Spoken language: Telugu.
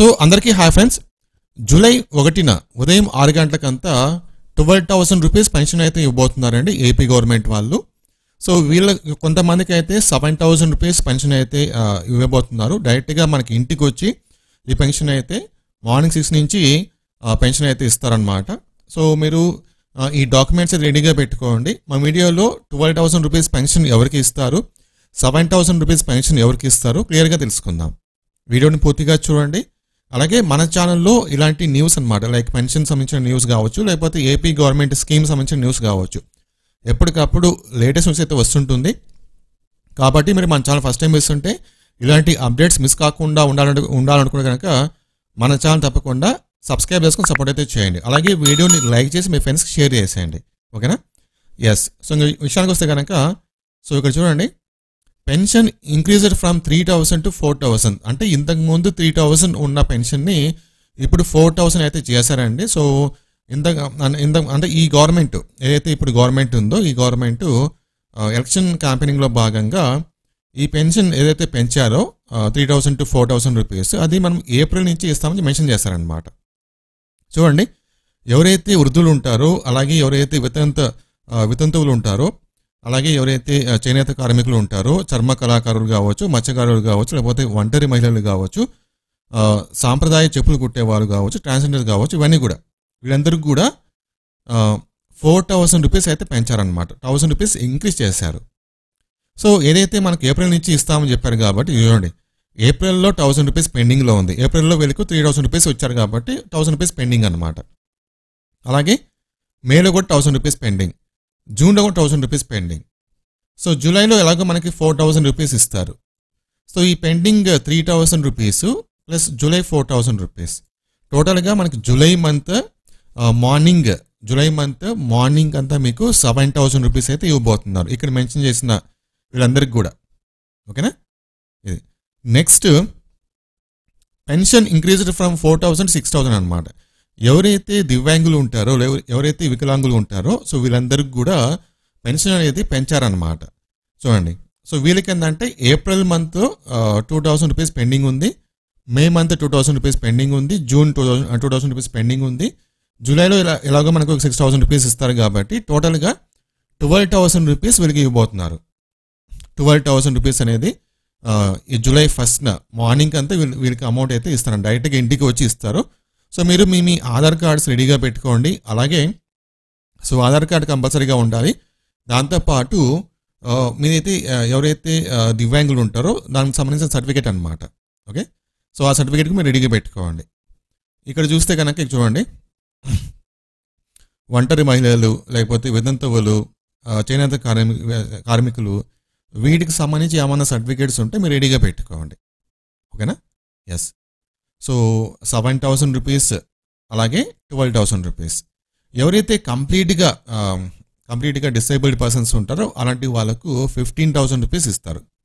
సో అందరికీ హాయ్ ఫ్రెండ్స్ జూలై ఒకటిన ఉదయం ఆరు గంటలకంతా ట్వెల్వ్ థౌసండ్ రూపీస్ పెన్షన్ అయితే ఇవ్వబోతున్నారండి ఏపీ గవర్నమెంట్ వాళ్ళు సో వీళ్ళ కొంతమందికి అయితే సెవెన్ థౌసండ్ రూపీస్ పెన్షన్ అయితే ఆ, ఇవ్వబోతున్నారు డైరెక్ట్గా మనకి ఇంటికి వచ్చి ఈ పెన్షన్ అయితే మార్నింగ్ సిక్స్ నుంచి ఆ, పెన్షన్ అయితే ఇస్తారనమాట సో మీరు ఆ, ఈ డాక్యుమెంట్స్ అయితే రెడీగా పెట్టుకోండి మా వీడియోలో ట్వెల్వ్ థౌసండ్ రూపీస్ పెన్షన్ ఎవరికి ఇస్తారు సెవెన్ థౌసండ్ రూపీస్ పెన్షన్ ఎవరికి ఇస్తారు క్లియర్గా తెలుసుకుందాం వీడియోని పూర్తిగా చూడండి అలాగే మన ఛానల్లో ఇలాంటి న్యూస్ అన్నమాట లైక్ పెన్షన్ సంబంధించిన న్యూస్ కావచ్చు లేకపోతే ఏపీ గవర్నమెంట్ స్కీమ్ సంబంధించిన న్యూస్ కావచ్చు ఎప్పటికప్పుడు లేటెస్ట్ న్యూస్ అయితే వస్తుంటుంది కాబట్టి మీరు మన ఛానల్ ఫస్ట్ టైం ఇస్తుంటే ఇలాంటి అప్డేట్స్ మిస్ కాకుండా ఉండాలని ఉండాలనుకుంటే కనుక మన ఛానల్ తప్పకుండా సబ్స్క్రైబ్ చేసుకుని సపోర్ట్ అయితే చేయండి అలాగే వీడియోని లైక్ చేసి మీ ఫ్రెండ్స్కి షేర్ చేసేయండి ఓకేనా ఎస్ సో ఇంక విషయానికి వస్తే కనుక సో ఇక్కడ చూడండి pension increased from three thousand to four thousand అంటే ఇంతకు ముందు త్రీ థౌసండ్ ఉన్న పెన్షన్ని ఇప్పుడు ఫోర్ థౌసండ్ అయితే చేశారండి సో ఇంత ఇంత అంటే ఈ గవర్నమెంట్ ఏదైతే ఇప్పుడు గవర్నమెంట్ ఉందో ఈ గవర్నమెంట్ ఎలక్షన్ క్యాంపెయినింగ్లో భాగంగా ఈ పెన్షన్ ఏదైతే పెంచారో three thousand to four thousand rupees అది మనం ఏప్రిల్ నుంచి ఇస్తామని మెన్షన్ చేశారనమాట చూడండి ఎవరైతే వృద్ధులు ఉంటారో అలాగే ఎవరైతే వితంత ఆ, వితంతువులు ఉంటారో అలాగే ఎవరైతే ఆ, చేనేత కార్మికులు ఉంటారో చర్మ కళాకారులు కావచ్చు మత్స్యకారులు కావచ్చు లేకపోతే ఒంటరి మహిళలు కావచ్చు ఆ, సాంప్రదాయ చెప్పులు కుట్టేవారు కావచ్చు ట్రాన్స్జెండర్ కావచ్చు ఇవన్నీ కూడా వీళ్ళందరికీ కూడా ఫోర్ థౌసండ్ రూపీస్ అయితే పెంచారనమాట థౌసండ్ రూపీస్ ఇంక్రీజ్ చేశారు సో ఏదైతే మనకి ఏప్రిల్ నుంచి ఇస్తామని చెప్పారు కాబట్టి ఇది చూడండి ఏప్రిల్లో థౌసండ్ రూపీస్ పెండింగ్లో ఉంది ఏప్రిల్లో వీళ్ళకి త్రీ థౌసండ్ రూపీస్ వచ్చారు కాబట్టి థౌసండ్ రూపీస్ పెండింగ్ అనమాట అలాగే మేలో కూడా థౌసండ్ రూపీస్ పెండింగ్ జూన్లో కూడా థౌసండ్ రూపీస్ పెండింగ్ సో జూలైలో ఎలాగో మనకి ఫోర్ థౌసండ్ రూపీస్ ఇస్తారు సో ఈ pending three thousand rupees plus July four thousand rupees టోటల్గా మనకి July month morning July month morning అంతా మీకు సెవెన్ థౌసండ్ రూపీస్ అయితే ఇవ్వబోతున్నారు ఇక్కడ మెన్షన్ చేసిన వీళ్ళందరికీ కూడా ఓకేనా ఇది next pension increased from four thousand six thousand అనమాట ఎవరైతే దివ్యాంగులు ఉంటారో లేవ- ఎవరైతే వికలాంగులు ఉంటారో సో వీళ్ళందరికీ కూడా పెన్షన్ అనేది పెంచారనమాట చూడండి సో వీళ్ళకి ఏంటంటే April month two thousand rupees pending ఉంది May month two thousand rupees pending ఉంది June two thousand two thousand rupees pending ఉంది జూలైలో ఇలా ఎలాగో మనకు సిక్స్ థౌసండ్ రూపీస్ ఇస్తారు కాబట్టి టోటల్గా ట్వెల్వ్ థౌసండ్ రూపీస్ వీళ్ళకి ఇవ్వబోతున్నారు ట్వెల్వ్ థౌసండ్ రూపీస్ అనేది ఆ, ఈ జూలై ఫస్ట్న మార్నింగ్ అంతా వీళ్ళ- వీళ్ళకి అమౌంట్ అయితే ఇస్తారు డైరెక్ట్గా ఇంటికి వచ్చి ఇస్తారు సో మీరు మీ మీ ఆధార్ కార్డ్స్ రెడీగా పెట్టుకోండి అలాగే సో ఆధార్ కార్డ్ కంపల్సరీగా ఉండాలి దాంతోపాటు ఆ, మీరైతే ఆ, ఎవరైతే ఆ, దివ్యాంగులు ఉంటారో దానికి సంబంధించిన సర్టిఫికేట్ అనమాట ఓకే సో ఆ సర్టిఫికేట్కి మీరు రెడీగా పెట్టుకోండి ఇక్కడ చూస్తే కనుక ఇక్కడ చూడండి ఒంటరి మహిళలు లేకపోతే విదంతువులు ఆ, చేనేత కార్మి కార్మికులు వీటికి సంబంధించి ఏమన్నా సర్టిఫికేట్స్ ఉంటే మీరు రెడీగా పెట్టుకోండి ఓకేనా yes so seven thousand rupees అలాగే ట్వెల్వ్ థౌసండ్ రూపీస్ ఎవరైతే కంప్లీట్గా కంప్లీట్గా డిసేబుల్డ్ పర్సన్స్ ఉంటారో అలాంటి వాళ్ళకు ఫిఫ్టీన్ థౌసండ్ రూపీస్ ఇస్తారు